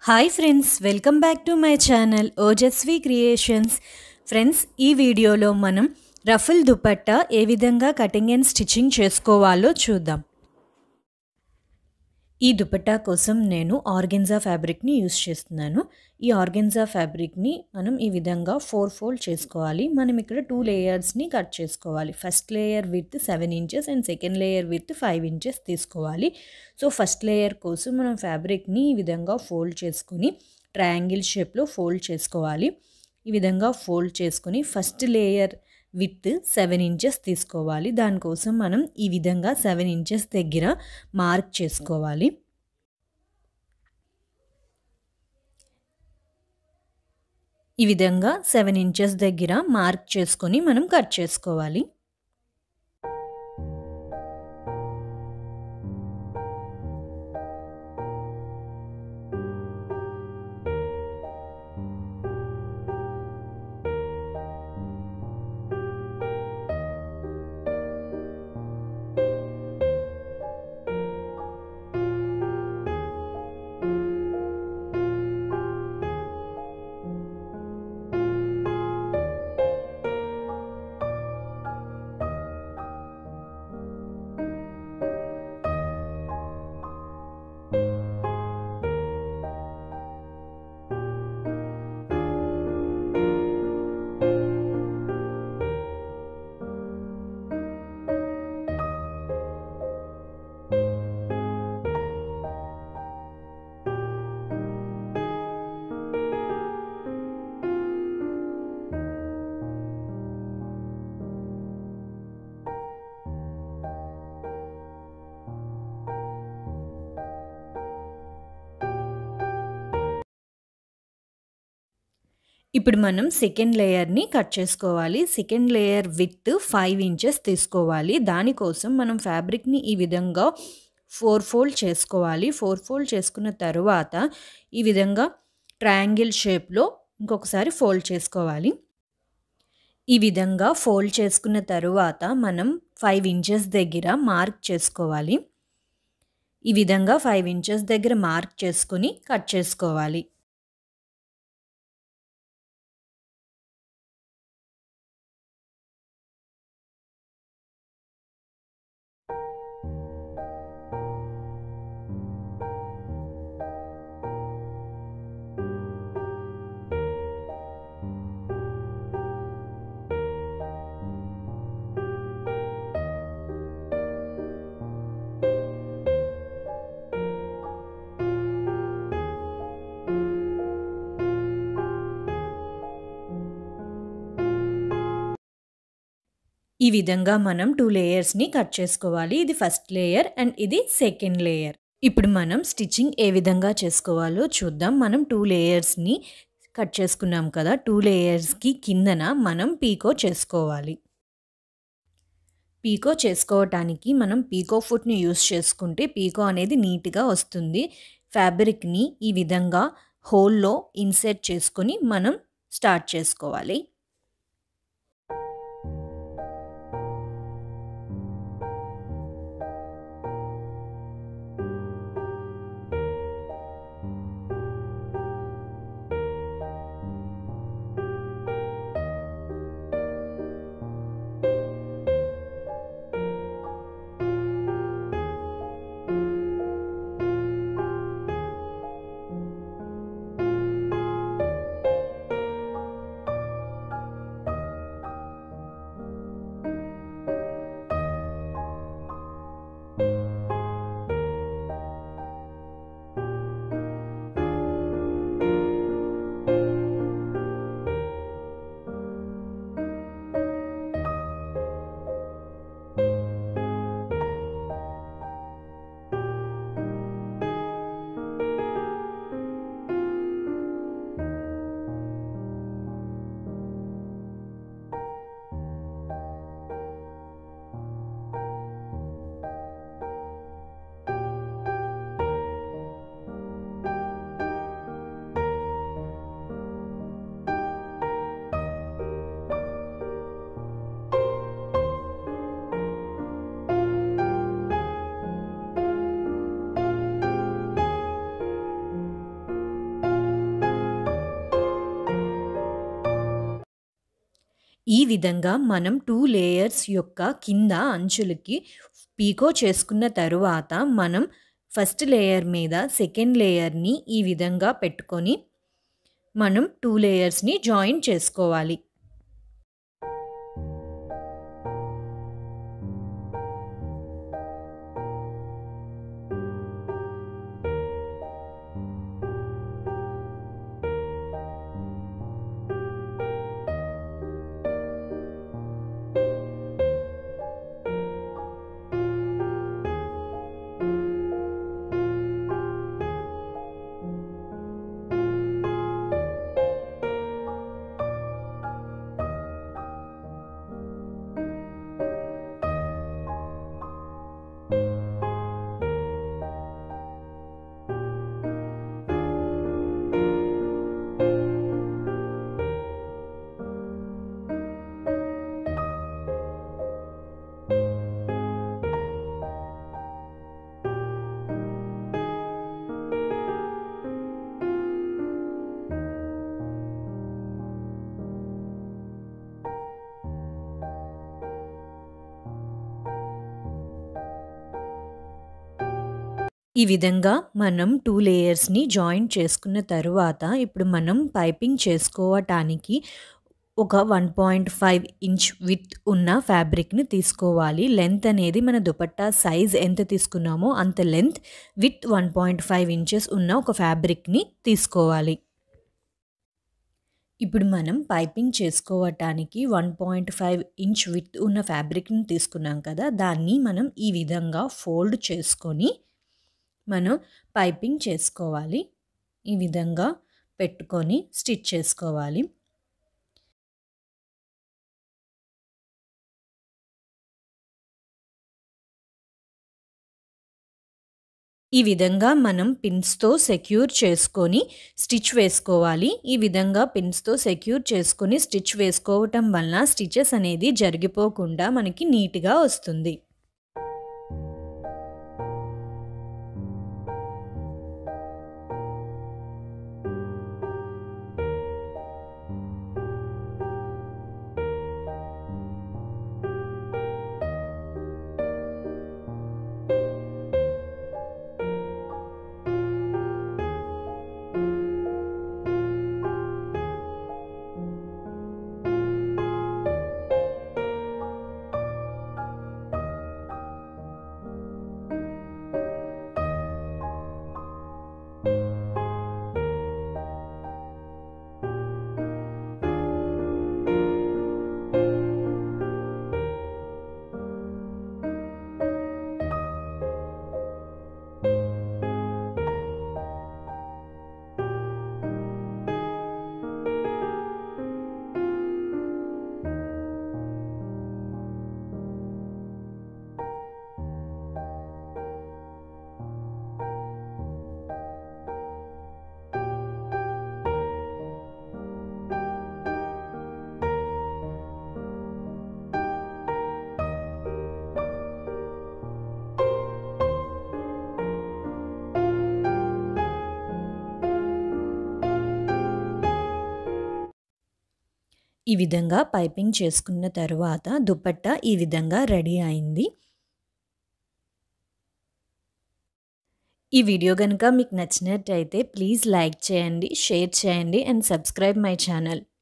hi friends welcome back to my channel Ojaswi creations friends ఈ వీడియోలో మనం రఫుల్ దుపట్టా ఏ విధంగా కటింగ్ అండ్ స్టిచ్చింగ్ చేసుకోవాలో చూద్దాం ఈ దుపట్టా కోసం నేను ఆర్గెన్జా ఫ్యాబ్రిక్ని యూస్ చేస్తున్నాను ఈ ఆర్గెన్జా ఫ్యాబ్రిక్ని మనం ఈ విధంగా ఫోర్ ఫోల్డ్ చేసుకోవాలి మనం ఇక్కడ టూ లేయర్స్ని కట్ చేసుకోవాలి first layer with seven inches and second layer with five inches తీసుకోవాలి సో ఫస్ట్ లేయర్ కోసం మనం ఫ్యాబ్రిక్ని ఈ విధంగా ఫోల్డ్ చేసుకొని ట్రయాంగిల్ షేప్లో ఫోల్డ్ చేసుకోవాలి ఈ విధంగా ఫోల్డ్ చేసుకొని first layer with seven inches తీసుకోవాలి దానికోసం మనం ఈ విధంగా సెవెన్ ఇంచెస్ దగ్గర మార్క్ చేసుకోవాలి ఈ విధంగా సెవెన్ ఇంచెస్ దగ్గర మార్క్ చేసుకొని మనం కట్ చేసుకోవాలి ఇప్పుడు మనం సెకండ్ లేయర్ని కట్ చేసుకోవాలి second layer with five inches తీసుకోవాలి దానికోసం మనం ఫ్యాబ్రిక్ని ఈ విధంగా ఫోర్ ఫోల్డ్ చేసుకోవాలి ఫోర్ ఫోల్డ్ చేసుకున్న తర్వాత ఈ విధంగా ట్రయాంగిల్ షేప్లో ఇంకొకసారి ఫోల్డ్ చేసుకోవాలి ఈ విధంగా ఫోల్డ్ చేసుకున్న తరువాత మనం ఫైవ్ ఇంచెస్ దగ్గర మార్క్ చేసుకోవాలి ఈ విధంగా ఫైవ్ ఇంచెస్ దగ్గర మార్క్ చేసుకొని కట్ చేసుకోవాలి ఈ విధంగా మనం టూ లేయర్స్ని కట్ చేసుకోవాలి ఇది ఫస్ట్ లేయర్ అండ్ ఇది సెకండ్ లేయర్ ఇప్పుడు మనం స్టిచ్చింగ్ ఏ విధంగా చేసుకోవాలో చూద్దాం మనం టూ లేయర్స్ని కట్ చేసుకున్నాం కదా టూ లేయర్స్కి కిందన మనం పీకో చేసుకోవాలి పీకో చేసుకోవటానికి మనం పీకో ఫుట్ని యూస్ చేసుకుంటే పీకో అనేది నీట్గా వస్తుంది ఫ్యాబ్రిక్ని ఈ విధంగా హోల్లో ఇన్సెట్ చేసుకొని మనం స్టార్ట్ చేసుకోవాలి ఈ విధంగా మనం టూ లేయర్స్ యొక్క కింద అంచులకి పీకో చేసుకున్న తరువాత మనం ఫస్ట్ లేయర్ మీద సెకండ్ లేయర్ని ఈ విధంగా పెట్టుకొని మనం టూ లేయర్స్ని జాయిన్ చేసుకోవాలి ఈ విధంగా మనం టూ లేయర్స్ని జాయిన్ చేసుకున్న తరువాత ఇప్పుడు మనం పైపింగ్ చేసుకోవటానికి ఒక one point five inch with ఉన్న ఫ్యాబ్రిక్ని తీసుకోవాలి లెంత్ అనేది మన దుపట్టా సైజ్ ఎంత తీసుకున్నామో అంత length with one point five inches ఉన్న ఒక ఫ్యాబ్రిక్ని తీసుకోవాలి ఇప్పుడు మనం పైపింగ్ చేసుకోవటానికి one point five inch with ఉన్న ఫ్యాబ్రిక్ని తీసుకున్నాం కదా దాన్ని మనం ఈ విధంగా ఫోల్డ్ చేసుకొని మనం పైపింగ్ చేసుకోవాలి ఈ విధంగా పెట్టుకొని స్టిచ్ చేసుకోవాలి ఈ విధంగా మనం పిన్స్తో సెక్యూర్ చేసుకొని స్టిచ్ వేసుకోవాలి ఈ విధంగా పిన్స్తో సెక్యూర్ చేసుకొని స్టిచ్ వేసుకోవటం వలన స్టిచెస్ అనేది జరిగిపోకుండా మనకి నీట్గా వస్తుంది ఈ విధంగా పైపింగ్ చేసుకున్న తరువాత దుపట్టా ఈ విధంగా రెడీ అయింది ఈ వీడియో కనుక మీకు నచ్చినట్టయితే ప్లీజ్ లైక్ చేయండి షేర్ చేయండి అండ్ సబ్స్క్రైబ్ మై ఛానల్